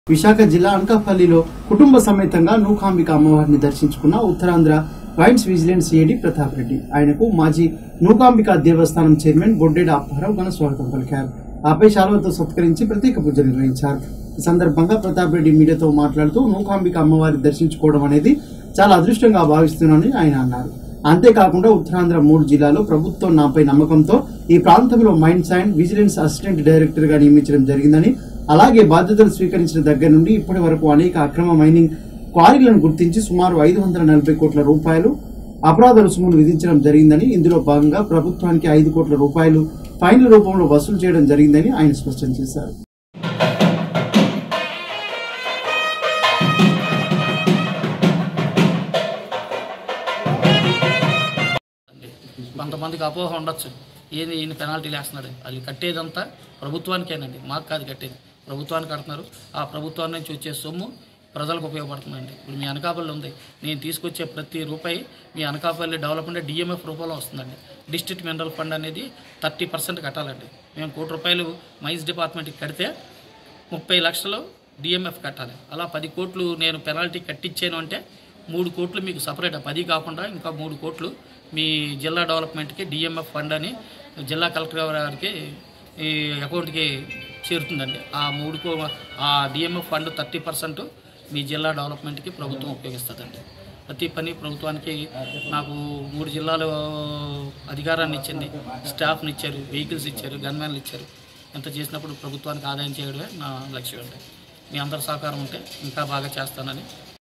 విశాఖ జిల్లా అనకాపల్లిలో కుటుంబ సమేతంగా నూకాంబిక అమ్మవారిని దర్శించుకున్న Uttarandhra mines vigilance AD Pratap Reddy ఆయనకు మాజీ నూకాంబిక దేవస్థానం చైర్మన్ బొడ్డేడ అప్పారావు ఘన స్వాగతం పలికారు ఆపై శాలువతో సత్కరించి ప్రత్యేక పూజలు నిర్వహించారు ఈ సందర్భంగా ప్రతాప్ రెడ్డి మీడియాతో మాట్లాడుతూ నూకాంబిక అమ్మవారి దర్శించుకోవడం అనేది చాలా అదృష్టంగా భావిస్తున్నానని ఆయన అన్నారు అంతేకాకుండా ఉత్తరాంధ్ర మూడు జిల్లాలో ప్రభుత్వం నాపై నమ్మకంతో ఈ ప్రాంతంలో mines and vigilance assistant director గా నియమించడం జరిగిందని అలాగే బాధ్యతలు స్వీకరించిన దగ్గర నుండి ఇప్పటి వరకు అనేక అక్రమ మైనింగ్ క్వారీలను గుర్తించి సుమారు ఐదు వందల నలభై కోట్ల రూపాయలు అపరాధ రుసుములు విధించడం జరిగిందని ఇందులో భాగంగా ప్రభుత్వానికి ఐదు కోట్ల రూపాయలు ఫైన్ల రూపంలో వసూలు చేయడం జరిగిందని ఆయన స్పష్టం చేశారు కొంతమందికి అపోహ ఉండొచ్చు ఏంది ఈయన పెనాల్టీలు వేస్తున్నాడు అది కట్టేదంతా ప్రభుత్వానికేనండి మాకు కాదు కట్టేది ప్రభుత్వానికి కడుతున్నారు ఆ ప్రభుత్వం నుంచి వచ్చే సొమ్ము ప్రజలకు ఉపయోగపడుతుందండి ఇప్పుడు మీ అనకాపల్లి ఉంది నేను తీసుకొచ్చే ప్రతి రూపాయి మీ అనకాపల్లి డెవలప్మెంట్ డిఎంఎఫ్ రూపంలో వస్తుందండి డిస్ట్రిక్ట్ మినరల్ ఫండ్ అనేది థర్టీ పర్సెంట్ కట్టాలండి మేము కోటి రూపాయలు మైన్స్ డిపార్ట్మెంట్కి కడితే ముప్పై లక్షలు డిఎంఎఫ్ కట్టాలి అలా పది కోట్లు నేను పెనాల్టీ కట్టించాను అంటే మూడు కోట్లు మీకు సపరేట్ పది కాకుండా ఇంకా మూడు కోట్లు మీ జిల్లా డెవలప్మెంట్కి డిఎంఎఫ్ ఫండ్ అని జిల్లా కలెక్టర్ గారికి ఈ అకౌంట్కి చేరుతుందండి ఆ మూడు కో ఆ డిఎంఎఫ్ ఫండ్ థర్టీ పర్సెంట్ మీ జిల్లా డెవలప్మెంట్కి ప్రభుత్వం ఉపయోగిస్తుందండి ప్రతి పని ప్రభుత్వానికి నాకు మూడు జిల్లాలు అధికారాన్ని ఇచ్చింది స్టాఫ్ని ఇచ్చారు వెహికల్స్ ఇచ్చారు గన్మ్యాన్లు ఇచ్చారు ఎంత చేసినప్పుడు ప్రభుత్వానికి ఆదాయం చేయడమే నా లక్ష్యం అండి మీ అందరి సహకారం ఉంటే ఇంకా బాగా చేస్తానని